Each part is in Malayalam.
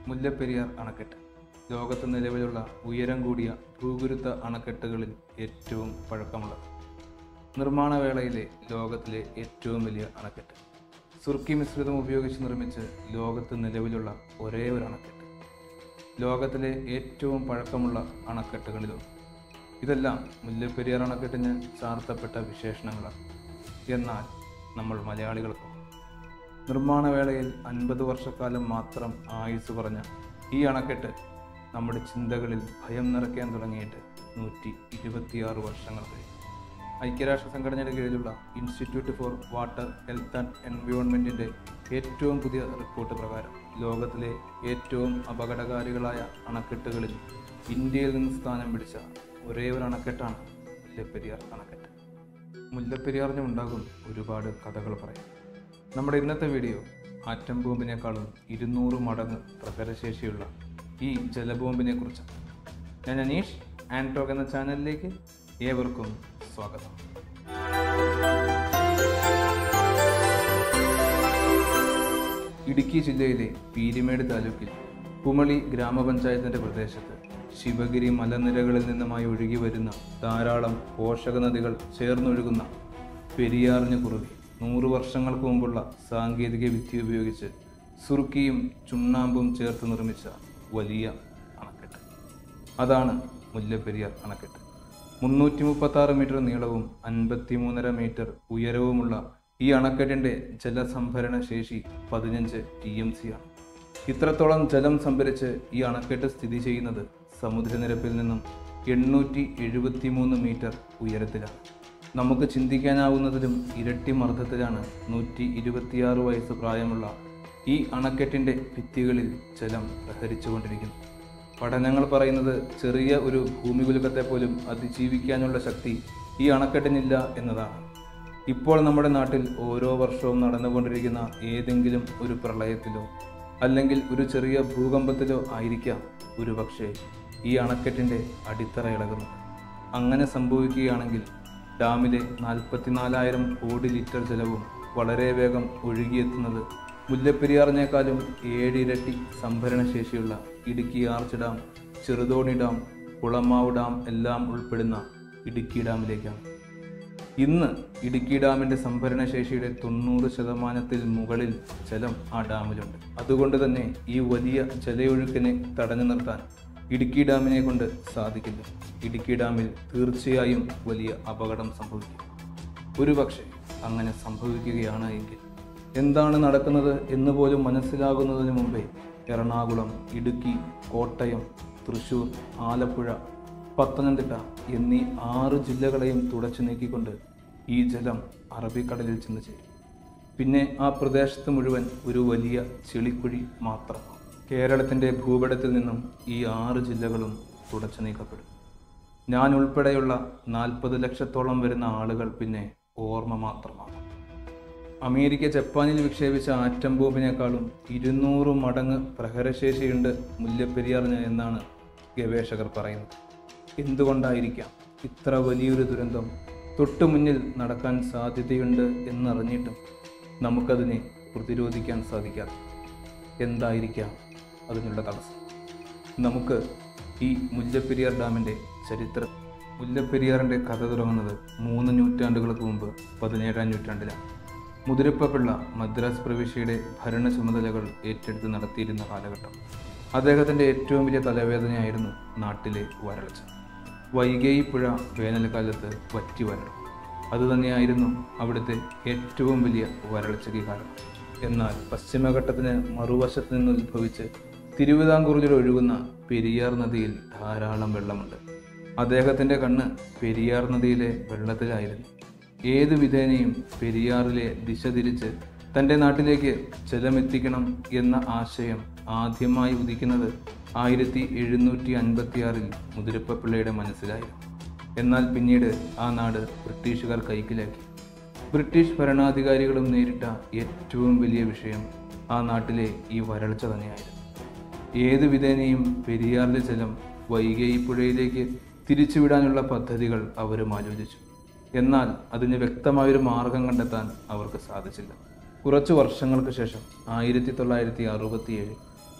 മുല്ലപ്പെരിയാർ അണക്കെട്ട് ലോകത്ത് നിലവിലുള്ള ഉയരം കൂടിയ ഭൂഗുരുത്വ അണക്കെട്ടുകളിൽ ഏറ്റവും പഴക്കമുള്ളത് നിർമ്മാണ വേളയിലെ ലോകത്തിലെ ഏറ്റവും വലിയ അണക്കെട്ട് സുർക്കി മിശ്രിതം ഉപയോഗിച്ച് നിർമ്മിച്ച് ലോകത്ത് നിലവിലുള്ള ഒരേ ഒരു അണക്കെട്ട് ലോകത്തിലെ ഏറ്റവും പഴക്കമുള്ള അണക്കെട്ടുകളിലൊന്ന് ഇതെല്ലാം മുല്ലപ്പെരിയാർ അണക്കെട്ടിന് ചാർത്തപ്പെട്ട വിശേഷണങ്ങളാണ് എന്നാൽ നമ്മൾ മലയാളികൾക്കും നിർമ്മാണ വേളയിൽ അൻപത് വർഷക്കാലം മാത്രം ആയുസ് പറഞ്ഞ ഈ അണക്കെട്ട് നമ്മുടെ ചിന്തകളിൽ ഭയം നിറയ്ക്കാൻ തുടങ്ങിയിട്ട് നൂറ്റി ഇരുപത്തിയാറ് വർഷങ്ങൾ കഴിഞ്ഞു ഐക്യരാഷ്ട്ര സംഘടനയുടെ കീഴിലുള്ള institute for water health and എൻവയോൺമെൻറ്റിൻ്റെ ഏറ്റവും പുതിയ റിപ്പോർട്ട് പ്രകാരം ലോകത്തിലെ ഏറ്റവും അപകടകാരികളായ അണക്കെട്ടുകളിൽ ഇന്ത്യയിൽ നിന്ന് സ്ഥാനം പിടിച്ച ഒരേ ഒരു അണക്കെട്ടാണ് മുല്ലപ്പെരിയാർ അണക്കെട്ട് മുല്ലപ്പെരിയാറിന് ഉണ്ടാകും ഒരുപാട് കഥകൾ പറയാം നമ്മുടെ ഇന്നത്തെ വീഡിയോ ആറ്റം ബോംബിനേക്കാളും ഇരുന്നൂറ് മടങ്ങ് പ്രഹരശേഷിയുള്ള ഈ ജലബോംബിനെ കുറിച്ചാണ് ഞാൻ അനീഷ് ആൻഡ്രോഗ് എന്ന ചാനലിലേക്ക് ഏവർക്കും സ്വാഗതം ഇടുക്കി ജില്ലയിലെ പീരിമേട് താലൂക്കിൽ കുമളി ഗ്രാമപഞ്ചായത്തിന്റെ പ്രദേശത്ത് ശിവഗിരി മലനിരകളിൽ നിന്നുമായി ഒഴുകി വരുന്ന ധാരാളം പോഷക നദികൾ ചേർന്നൊഴുകുന്ന പെരിയാറിന് കുറുകെ നൂറ് വർഷങ്ങൾക്ക് മുമ്പുള്ള സാങ്കേതിക വിദ്യ ഉപയോഗിച്ച് സുറുക്കിയും ചുണ്ണാമ്പും ചേർത്ത് നിർമ്മിച്ച വലിയ അണക്കെട്ട് അതാണ് മുല്ലപ്പെരിയാർ അണക്കെട്ട് മുന്നൂറ്റി മുപ്പത്തി ആറ് മീറ്റർ നീളവും അൻപത്തി മൂന്നര മീറ്റർ ഉയരവുമുള്ള ഈ അണക്കെട്ടിന്റെ ജലസംഭരണ ശേഷി പതിനഞ്ച് ടി എം സി ആണ് ഇത്രത്തോളം ജലം സംഭരിച്ച് ഈ അണക്കെട്ട് സ്ഥിതി ചെയ്യുന്നത് സമുദ്രനിരപ്പിൽ നിന്നും എണ്ണൂറ്റി എഴുപത്തി മൂന്ന് മീറ്റർ ഉയരത്തിലാണ് നമുക്ക് ചിന്തിക്കാനാവുന്നതിലും ഇരട്ടി മർദ്ദത്തിലാണ് നൂറ്റി ഇരുപത്തിയാറ് വയസ്സ് പ്രായമുള്ള ഈ അണക്കെട്ടിന്റെ ഭിത്തികളിൽ ജലം പ്രഹരിച്ചുകൊണ്ടിരിക്കുന്നത് പഠനങ്ങൾ പറയുന്നത് ചെറിയ ഒരു ഭൂമികുലുക്കത്തെ പോലും അതിജീവിക്കാനുള്ള ശക്തി ഈ അണക്കെട്ടിനില്ല എന്നതാണ് ഇപ്പോൾ നമ്മുടെ നാട്ടിൽ ഓരോ വർഷവും നടന്നുകൊണ്ടിരിക്കുന്ന ഏതെങ്കിലും ഒരു പ്രളയത്തിലോ അല്ലെങ്കിൽ ഒരു ചെറിയ ഭൂകമ്പത്തിലോ ആയിരിക്കാം ഒരു പക്ഷേ ഈ അണക്കെട്ടിൻ്റെ അടിത്തറ ഇളകുന്നത് അങ്ങനെ സംഭവിക്കുകയാണെങ്കിൽ ഡാമിലെ നാൽപ്പത്തിനാലായിരം കോടി ലിറ്റർ ജലവും വളരെ വേഗം ഒഴുകിയെത്തുന്നത് മുല്ലപ്പെരിയാറിനേക്കാളും ഏഴിരട്ടി സംഭരണശേഷിയുള്ള Idukki arch dam Cheruthoni dam Kulamavu dam എല്ലാം ഉൾപ്പെടുന്ന ഇടുക്കി ഡാമിലേക്കാണ് ഇന്ന് ഇടുക്കി ഡാമിന്റെ സംഭരണ ശേഷിയുടെ തൊണ്ണൂറ് ശതമാനത്തിൽ മുകളിൽ ജലം ആ ഡാമിലുണ്ട് അതുകൊണ്ട് തന്നെ ഈ വലിയ ജലയൊഴുക്കിനെ തടഞ്ഞു നിർത്താൻ ഇടുക്കി ഡാമിനെ കൊണ്ട് സാധിക്കില്ല ഇടുക്കി ഡാമിൽ തീർച്ചയായും വലിയ അപകടം സംഭവിക്കും ഒരുപക്ഷെ അങ്ങനെ സംഭവിക്കുകയാണ് എങ്കിൽ എന്താണ് നടക്കുന്നത് എന്ന് പോലും മനസ്സിലാകുന്നതിന് മുമ്പേ എറണാകുളം ഇടുക്കി കോട്ടയം തൃശൂർ ആലപ്പുഴ പത്തനംതിട്ട എന്നീ ആറ് ജില്ലകളെയും തുടച്ചു നീക്കിക്കൊണ്ട് ഈ ജലം അറബിക്കടലിൽ ചെന്ന് ചേരും പിന്നെ ആ പ്രദേശത്ത് മുഴുവൻ ഒരു വലിയ ചെളിക്കുഴി മാത്രമാണ് കേരളത്തിൻ്റെ ഭൂപടത്തിൽ നിന്നും ഈ ആറ് ജില്ലകളും തുടച്ചു നീക്കപ്പെടും ഞാൻ ഉൾപ്പെടെയുള്ള നാൽപ്പത് ലക്ഷത്തോളം വരുന്ന ആളുകൾ പിന്നെ ഓർമ്മ മാത്രമാണ് അമേരിക്ക ജപ്പാനിൽ വിക്ഷേപിച്ച ആറ്റം ബോംബിനേക്കാളും ഇരുന്നൂറ് മടങ്ങ് പ്രഹരശേഷിയുണ്ട് മുല്ലപ്പെരിയാറിന് എന്നാണ് ഗവേഷകർ പറയുന്നത് എന്തുകൊണ്ടായിരിക്കാം ഇത്ര വലിയൊരു ദുരന്തം തൊട്ടു മുന്നിൽ നടക്കാൻ സാധ്യതയുണ്ട് എന്നറിഞ്ഞിട്ടും നമുക്കതിനെ പ്രതിരോധിക്കാൻ സാധിക്കാതെ എന്തായിരിക്കാം അതിനുള്ള തടസ്സം നമുക്ക് ഈ മുല്ലപ്പെരിയാർ ഡാമിൻ്റെ ചരിത്രം മുല്ലപ്പെരിയാറിൻ്റെ കഥ തുടങ്ങുന്നത് മൂന്ന് നൂറ്റാണ്ടുകൾക്ക് മുമ്പ് പതിനേഴാം നൂറ്റാണ്ടിലാണ് മുതിരപ്പപിള്ള മദ്രാസ് പ്രവിശ്യയുടെ ഭരണ ചുമതലകൾ ഏറ്റെടുത്ത് നടത്തിയിരുന്ന കാലഘട്ടം അദ്ദേഹത്തിൻ്റെ ഏറ്റവും വലിയ തലവേദനയായിരുന്നു നാട്ടിലെ വരൾച്ച വൈകേയി പുഴ വേനൽക്കാലത്ത് വറ്റി വരളും അതുതന്നെയായിരുന്നു അവിടുത്തെ ഏറ്റവും വലിയ വരൾച്ചയ്ക്ക് കാരണം എന്നാൽ പശ്ചിമഘട്ടത്തിന് മറുവശത്ത് നിന്ന് ഉത്ഭവിച്ച് തിരുവിതാംകൂറിലൂടെ ഒഴുകുന്ന പെരിയാർ നദിയിൽ ധാരാളം വെള്ളമുണ്ട് അദ്ദേഹത്തിൻ്റെ കണ്ണ് പെരിയാർ നദിയിലെ വെള്ളത്തിലായിരുന്നു ഏത് വിധേനയും പെരിയാറിലെ ദിശ തിരിച്ച് തൻ്റെ നാട്ടിലേക്ക് ജലമെത്തിക്കണം എന്ന ആശയം ആദ്യമായി ഉദിക്കുന്നത് ആയിരത്തി എഴുന്നൂറ്റി അൻപത്തിയാറിൽ മുതിരപ്പപ്പിള്ളയുടെ മനസ്സിലായിരുന്നു എന്നാൽ പിന്നീട് ആ നാട് ബ്രിട്ടീഷുകാർ കൈക്കലാക്കി ബ്രിട്ടീഷ് ഭരണാധികാരികളും നേരിട്ട ഏറ്റവും വലിയ വിഷയം ആ നാട്ടിലെ ഈ വരൾച്ച തന്നെയായിരുന്നു ഏത് വിധേനയും പെരിയാറിലെ ജലം വൈകൈ പുഴയിലേക്ക് തിരിച്ചുവിടാനുള്ള പദ്ധതികൾ അവരും ആലോചിച്ചു എന്നാൽ അതിന് വ്യക്തമായൊരു മാർഗം കണ്ടെത്താൻ അവർക്ക് സാധിച്ചില്ല കുറച്ചു വർഷങ്ങൾക്ക് ശേഷം ആയിരത്തി തൊള്ളായിരത്തി അറുപത്തിയേഴ്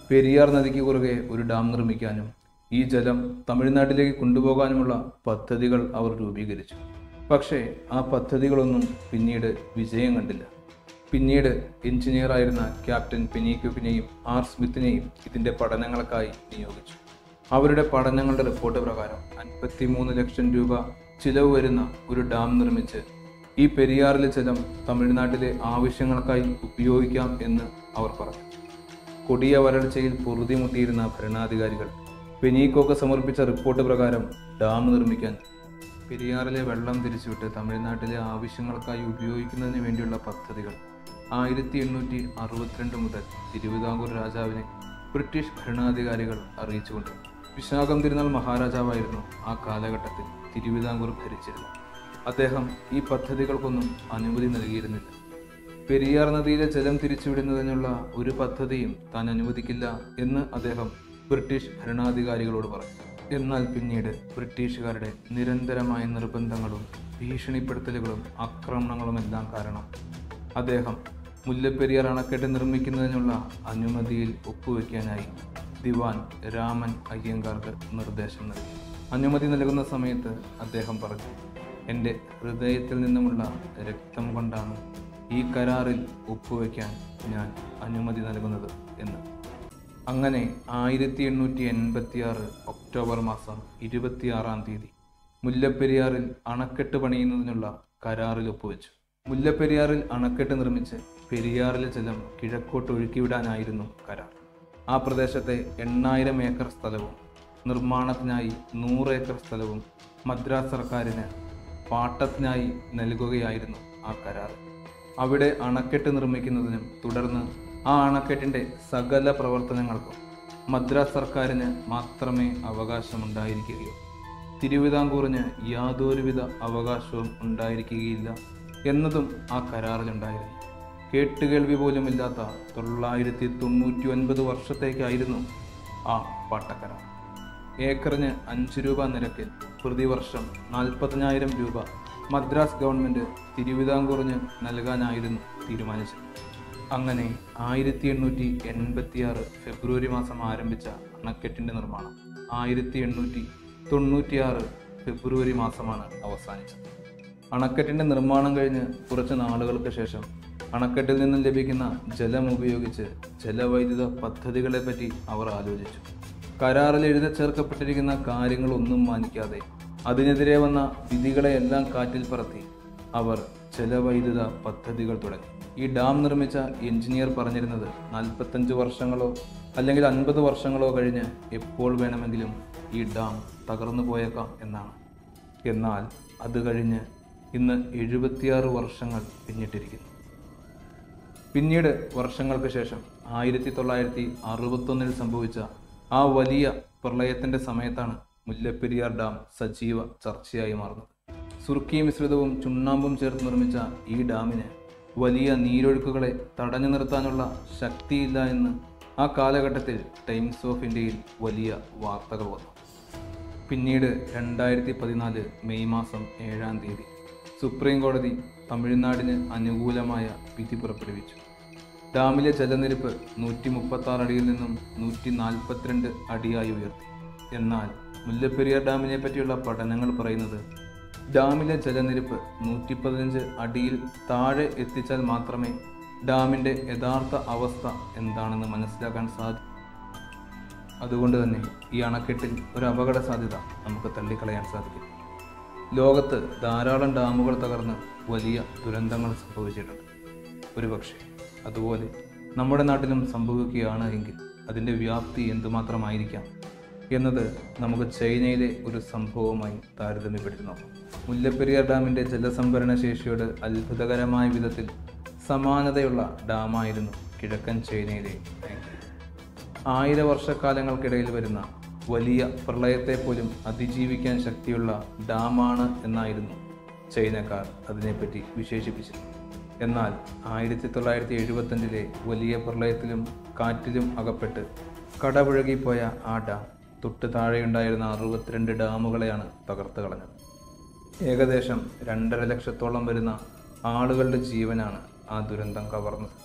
പെരിയാർ നദിക്ക് കുറുകെ ഒരു ഡാം നിർമ്മിക്കാനും ഈ ജലം തമിഴ്നാട്ടിലേക്ക് കൊണ്ടുപോകാനുമുള്ള പദ്ധതികൾ അവർ രൂപീകരിച്ചു പക്ഷേ ആ പദ്ധതികളൊന്നും പിന്നീട് വിജയം കണ്ടില്ല പിന്നീട് എഞ്ചിനീയറായിരുന്ന ക്യാപ്റ്റൻ പെനീക്യുക്കിനെയും ആർ സ്മിത്തിനെയും ഇതിന്റെ പഠനങ്ങൾക്കായി നിയോഗിച്ചു അവരുടെ പഠനങ്ങളുടെ റിപ്പോർട്ട് പ്രകാരം അൻപത്തിമൂന്ന് ലക്ഷം രൂപ ചിലവ് വരുന്ന ഒരു ഡാം നിർമ്മിച്ച് ഈ പെരിയാറിലെ ജലം തമിഴ്നാട്ടിലെ ആവശ്യങ്ങൾക്കായി ഉപയോഗിക്കാം എന്ന് അവർ പറഞ്ഞു കൊടിയ വരൾച്ചയിൽ പൊറുതിമുട്ടിയിരുന്ന ഭരണാധികാരികൾ പെനീക്കോക്ക് സമർപ്പിച്ച റിപ്പോർട്ട് പ്രകാരം ഡാം നിർമ്മിക്കാൻ പെരിയാറിലെ വെള്ളം തിരിച്ചുവിട്ട് തമിഴ്നാട്ടിലെ ആവശ്യങ്ങൾക്കായി ഉപയോഗിക്കുന്നതിന് വേണ്ടിയുള്ള പദ്ധതികൾ ആയിരത്തി എണ്ണൂറ്റി അറുപത്തിരണ്ട് മുതൽ തിരുവിതാംകൂർ രാജാവിനെ ബ്രിട്ടീഷ് ഭരണാധികാരികൾ അറിയിച്ചുകൊണ്ട് വിശാഖം തിരുനാൾ മഹാരാജാവായിരുന്നു ആ കാലഘട്ടത്തിൽ തിരുവിതാംകൂർ ഭരിച്ചിരുന്നത് അദ്ദേഹം ഈ പദ്ധതികൾക്കൊന്നും അനുമതി നൽകിയിരുന്നില്ല പെരിയാർ നദിയിലെ ജലം തിരിച്ചുവിടുന്നതിനുള്ള ഒരു പദ്ധതിയും താൻ അനുവദിക്കില്ല എന്ന് അദ്ദേഹം ബ്രിട്ടീഷ് ഭരണാധികാരികളോട് പറഞ്ഞു എന്നാൽ പിന്നീട് ബ്രിട്ടീഷുകാരുടെ നിരന്തരമായ നിർബന്ധങ്ങളും ഭീഷണിപ്പെടുത്തലുകളും ആക്രമണങ്ങളുമെല്ലാം കാരണം അദ്ദേഹം മുല്ലപ്പെരിയാർ അണക്കെട്ട് നിർമ്മിക്കുന്നതിനുള്ള അനുമതിയിൽ ഒപ്പുവെക്കാനായി ദിവാൻ രാമൻ അയ്യങ്കാർക്ക് നിർദ്ദേശം നൽകി അനുമതി നൽകുന്ന സമയത്ത് അദ്ദേഹം പറഞ്ഞു എൻ്റെ ഹൃദയത്തിൽ നിന്നുമുള്ള രക്തം കൊണ്ടാണ് ഈ കരാറിൽ ഒപ്പുവെക്കാൻ ഞാൻ അനുമതി നൽകുന്നത് എന്ന് അങ്ങനെ ആയിരത്തി എണ്ണൂറ്റി എൺപത്തി ആറ് ഒക്ടോബർ മാസം ഇരുപത്തിയാറാം തീയതി മുല്ലപ്പെരിയാറിൽ അണക്കെട്ട് പണിയുന്നതിനുള്ള കരാറിൽ ഒപ്പുവെച്ചു മുല്ലപ്പെരിയാറിൽ അണക്കെട്ട് നിർമ്മിച്ച് പെരിയാറിലെ ജലം കിഴക്കോട്ട് ഒഴുക്കിവിടാനായിരുന്നു കരാർ ആ പ്രദേശത്തെ എണ്ണായിരം ഏക്കർ സ്ഥലവും നിർമ്മാണത്തിനായി നൂറ് ഏക്കർ സ്ഥലവും മദ്രാസ് സർക്കാരിന് പാട്ടത്തിനായി നൽകുകയായിരുന്നു ആ കരാർ അവിടെ അണക്കെട്ട് നിർമ്മിക്കുന്നതിനും തുടർന്ന് ആ അണക്കെട്ടിന്റെ സകല പ്രവർത്തനങ്ങൾക്കും മദ്രാസ് സർക്കാരിന് മാത്രമേ അവകാശമുണ്ടായിരിക്കുകയുള്ളൂ തിരുവിതാംകൂറിന് യാതൊരുവിധ അവകാശവും ഉണ്ടായിരിക്കുകയില്ല എന്നതും ആ കരാറിലുണ്ടായിരുന്നു കേട്ടുകേൾവി പോലുമില്ലാത്ത തൊള്ളായിരത്തി തൊണ്ണൂറ്റി ഒൻപത് വർഷത്തേക്കായിരുന്നു ആ പാട്ടക്കരാർ ഏക്കറിന് അഞ്ച് രൂപ നിരക്കിൽ പ്രതിവർഷം നാൽപ്പതിനായിരം രൂപ മദ്രാസ് ഗവൺമെൻറ് തിരുവിതാംകൂറിന് നൽകാനായിരുന്നു തീരുമാനിച്ചത് അങ്ങനെ ആയിരത്തി എണ്ണൂറ്റി എൺപത്തിയാറ് ഫെബ്രുവരി മാസം ആരംഭിച്ച അണക്കെട്ടിൻ്റെ നിർമ്മാണം ആയിരത്തി എണ്ണൂറ്റി തൊണ്ണൂറ്റിയാറ് ഫെബ്രുവരി മാസമാണ് അവസാനിച്ചത് അണക്കെട്ടിൻ്റെ നിർമ്മാണം കഴിഞ്ഞ് കുറച്ച് നാളുകൾക്ക് ശേഷം അണക്കെട്ടിൽ നിന്നും ലഭിക്കുന്ന ജലം ഉപയോഗിച്ച് ജലവൈദ്യുത പദ്ധതികളെപ്പറ്റി അവർ ആലോചിച്ചു കരാറിൽ എഴുതി ചേർക്കപ്പെട്ടിരിക്കുന്ന കാര്യങ്ങളൊന്നും മാനിക്കാതെ അതിനെതിരെ വന്ന വിധികളെയെല്ലാം കാറ്റിൽ പറത്തി അവർ ജലവൈദ്യുത പദ്ധതികൾ തുടങ്ങി ഈ ഡാം നിർമ്മിച്ച എഞ്ചിനീയർ പറഞ്ഞിരുന്നത് നാൽപ്പത്തഞ്ച് വർഷങ്ങളോ അല്ലെങ്കിൽ അൻപത് വർഷങ്ങളോ കഴിഞ്ഞ് എപ്പോൾ വേണമെങ്കിലും ഈ ഡാം തകർന്നു പോയേക്കാം എന്നാണ് എന്നാൽ അത് കഴിഞ്ഞ് ഇന്ന് എഴുപത്തിയാറ് വർഷങ്ങൾ പിന്നിട്ടിരിക്കുന്നു പിന്നീട് വർഷങ്ങൾക്ക് ശേഷം ആയിരത്തി തൊള്ളായിരത്തി അറുപത്തൊന്നിൽ സംഭവിച്ച ആ വലിയ പ്രളയത്തിന്റെ സമയത്താണ് മുല്ലപ്പെരിയാർ ഡാം സജീവ ചർച്ചയായി മാറുന്നത് സുർക്കി മിശ്രിതവും ചുണ്ണാമ്പും ചേർത്ത് നിർമ്മിച്ച ഈ ഡാമിന് വലിയ നീരൊഴുക്കുകളെ തടഞ്ഞു നിർത്താനുള്ള ശക്തിയില്ല എന്ന് ആ കാലഘട്ടത്തിൽ ടൈംസ് ഓഫ് ഇന്ത്യയിൽ വലിയ വാർത്തകൾ വന്നു പിന്നീട് രണ്ടായിരത്തി പതിനാല് മെയ് മാസം ഏഴാം തീയതി സുപ്രീം കോടതി തമിഴ്നാടിന് അനുകൂലമായ വിധി പുറപ്പെടുവിച്ചു ഡാമിലെ ജലനിരപ്പ് നൂറ്റി മുപ്പത്തി ആറ് അടിയിൽ നിന്നും നൂറ്റി നാൽപ്പത്തിരണ്ട് അടിയായി ഉയർത്തി എന്നാൽ മുല്ലപ്പെരിയാർ ഡാമിനെ പറ്റിയുള്ള പഠനങ്ങൾ പറയുന്നത് ഡാമിലെ ജലനിരപ്പ് നൂറ്റി പതിനഞ്ച് അടിയിൽ താഴെ എത്തിച്ചാൽ മാത്രമേ ഡാമിൻ്റെ യഥാർത്ഥ അവസ്ഥ എന്താണെന്ന് മനസ്സിലാക്കാൻ സാധിക്കൂ അതുകൊണ്ട് തന്നെ ഈ അണക്കെട്ടിൽ ഒരു അപകട സാധ്യത നമുക്ക് തള്ളിക്കളയാൻ സാധിക്കും ലോകത്ത് ധാരാളം ഡാമുകൾ തകർന്ന് വലിയ ദുരന്തങ്ങൾ സംഭവിച്ചിട്ടുണ്ട് ഒരുപക്ഷെ അതുപോലെ നമ്മുടെ നാട്ടിലും സംഭവിക്കുകയാണ് എങ്കിൽ അതിൻ്റെ വ്യാപ്തി എന്തുമാത്രമായിരിക്കാം എന്നത് നമുക്ക് ചൈനയിലെ ഒരു സംഭവവുമായി താരതമ്യപ്പെടുത്തി നോക്കാം മുല്ലപ്പെരിയാർ ഡാമിൻ്റെ ജലസംഭരണ ശേഷിയോട് അത്ഭുതകരമായ വിധത്തിൽ സമാനതയുള്ള ഡാമായിരുന്നു കിഴക്കൻ ചൈനയിലെ ടാങ്ക് ആയിര വർഷക്കാലങ്ങൾക്കിടയിൽ വരുന്ന വലിയ പ്രളയത്തെ പോലും അതിജീവിക്കാൻ ശക്തിയുള്ള ഡാമാണ് എന്നായിരുന്നു ചൈനക്കാർ അതിനെപ്പറ്റി വിശേഷിപ്പിച്ചത് എന്നാൽ ആയിരത്തി തൊള്ളായിരത്തി എഴുപത്തഞ്ചിലെ വലിയ പ്രളയത്തിലും കാറ്റിലും അകപ്പെട്ട് കടപുഴകിപ്പോയ ആ ഡാം തൊട്ട് താഴെയുണ്ടായിരുന്ന അറുപത്തിരണ്ട് ഡാമുകളെയാണ് തകർത്ത് കളഞ്ഞത് ഏകദേശം രണ്ടര ലക്ഷത്തോളം വരുന്ന ആളുകളുടെ ജീവനാണ് ആ ദുരന്തം കവർന്നത്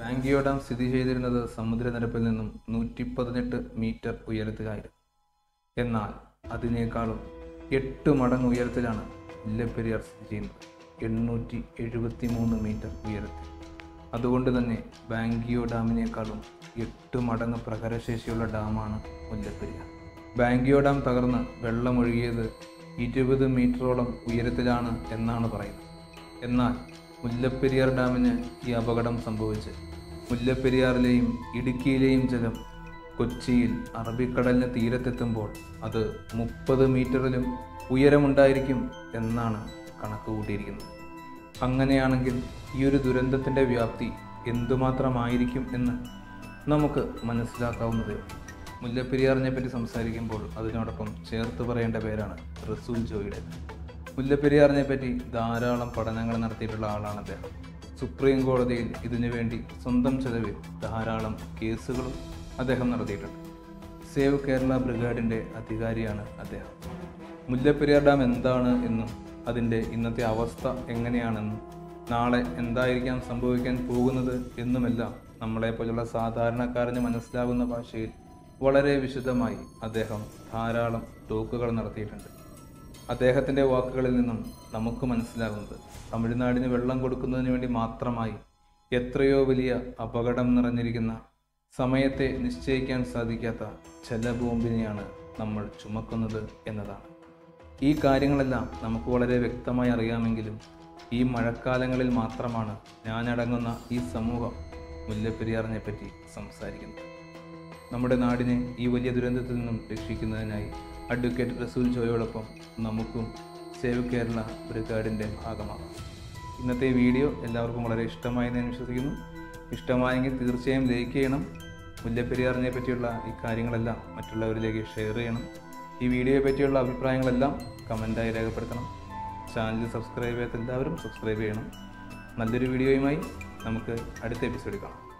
ബാങ്കിയോ ഡാം സ്ഥിതി ചെയ്തിരുന്നത് സമുദ്രനിരപ്പിൽ നിന്നും നൂറ്റി പതിനെട്ട് മീറ്റർ ഉയരത്തിലായിരുന്നു എന്നാൽ അതിനേക്കാളും എട്ട് മടങ്ങ് ഉയരത്തിലാണ് മുല്ലപ്പെരിയാർ സ്ഥിതി ചെയ്യുന്നത് എണ്ണൂറ്റി എഴുപത്തി മൂന്ന് മീറ്റർ ഉയരത്തിൽ അതുകൊണ്ട് തന്നെ ബാങ്കിയോ ഡാമിനേക്കാളും എട്ട് മടങ്ങ് പ്രകരശേഷിയുള്ള ഡാമാണ് മുല്ലപ്പെരിയാർ ബാങ്കിയോ ഡാം തകർന്ന് വെള്ളമൊഴുകിയത് ഇരുപത് മീറ്ററോളം ഉയരത്തിലാണ് എന്നാണ് പറയുന്നത് എന്നാൽ മുല്ലപ്പെരിയാർ ഡാമിന് ഈ അപകടം സംഭവിച്ച് മുല്ലപ്പെരിയാറിലെയും ഇടുക്കിയിലെയും ജലം കൊച്ചിയിൽ അറബിക്കടലിന് തീരത്തെത്തുമ്പോൾ അത് മുപ്പത് മീറ്ററിലും ഉയരമുണ്ടായിരിക്കും എന്നാണ് കണക്ക് കൂട്ടിയിരിക്കുന്നത് അങ്ങനെയാണെങ്കിൽ ഈ ഒരു ദുരന്തത്തിൻ്റെ വ്യാപ്തി എന്തുമാത്രമായിരിക്കും എന്ന് നമുക്ക് മനസ്സിലാക്കാവുന്നതേ ഉള്ളൂ മുല്ലപ്പെരിയാറിനെ പറ്റി സംസാരിക്കുമ്പോൾ അതിനോടൊപ്പം ചേർത്ത് പറയേണ്ട പേരാണ് റസൂൽ ജോയിയുടെ മുല്ലപ്പെരിയാറിനെ പറ്റി ധാരാളം പഠനങ്ങൾ നടത്തിയിട്ടുള്ള ആളാണ് അദ്ദേഹം സുപ്രീം കോടതിയിൽ ഇതിനു വേണ്ടി സ്വന്തം ചെലവിൽ ധാരാളം കേസുകളും അദ്ദേഹം നടത്തിയിട്ടുണ്ട് സേവ് കേരള ബ്രിഗാഡിൻ്റെ അധികാരിയാണ് അദ്ദേഹം മുല്ലപ്പെരിയാർ ഡാം എന്താണ് എന്നും അതിൻ്റെ ഇന്നത്തെ അവസ്ഥ എങ്ങനെയാണെന്നും നാളെ എന്തായിരിക്കാം സംഭവിക്കാൻ പോകുന്നത് എന്നുമെല്ലാം നമ്മളെപ്പോലുള്ള സാധാരണക്കാരന് മനസ്സിലാകുന്ന ഭാഷയിൽ വളരെ വിശദമായി അദ്ദേഹം ധാരാളം ടോക്കുകൾ നടത്തിയിട്ടുണ്ട് അദ്ദേഹത്തിൻ്റെ വാക്കുകളിൽ നിന്നും നമുക്ക് മനസ്സിലാകുന്നത് തമിഴ്നാടിന് വെള്ളം കൊടുക്കുന്നതിന് വേണ്ടി മാത്രമായി എത്രയോ വലിയ അപകടം നിറഞ്ഞിരിക്കുന്ന സമയത്തെ നിശ്ചയിക്കാൻ സാധിക്കാത്ത ജലബോംബിനെയാണ് നമ്മൾ ചുമക്കുന്നത് എന്നതാണ് ഈ കാര്യങ്ങളെല്ലാം നമുക്ക് വളരെ വ്യക്തമായി അറിയാമെങ്കിലും ഈ മഴക്കാലങ്ങളിൽ മാത്രമാണ് ഞാനടങ്ങുന്ന ഈ സമൂഹം മുല്ലപ്പെരിയാറിനെ പറ്റി സംസാരിക്കുന്നത് നമ്മുടെ നാടിനെ ഈ വലിയ ദുരന്തത്തിൽ നിന്നും രക്ഷിക്കുന്നതിനായി അഡ്വക്കേറ്റ് റസൂൽ ജോയോടൊപ്പം നമുക്കും സേവ് കേരള ബ്രിഗാഡിൻ്റെ ഭാഗമാകാം ഇന്നത്തെ വീഡിയോ എല്ലാവർക്കും വളരെ ഇഷ്ടമായി ഞാൻ വിശ്വസിക്കുന്നു ഇഷ്ടമായെങ്കിൽ തീർച്ചയായും ലൈക്ക് ചെയ്യണം മുല്ലപ്പെരിയാറിനെ പറ്റിയുള്ള ഈ കാര്യങ്ങളെല്ലാം മറ്റുള്ളവരിലേക്ക് ഷെയർ ചെയ്യണം ഈ വീഡിയോയെ പറ്റിയുള്ള അഭിപ്രായങ്ങളെല്ലാം കമൻറ്റായി രേഖപ്പെടുത്തണം ചാനൽ സബ്സ്ക്രൈബ് ചെയ്യാത്ത എല്ലാവരും സബ്സ്ക്രൈബ് ചെയ്യണം നല്ലൊരു വീഡിയോയുമായി നമുക്ക് അടുത്ത എപ്പിസോഡിൽ കാണാം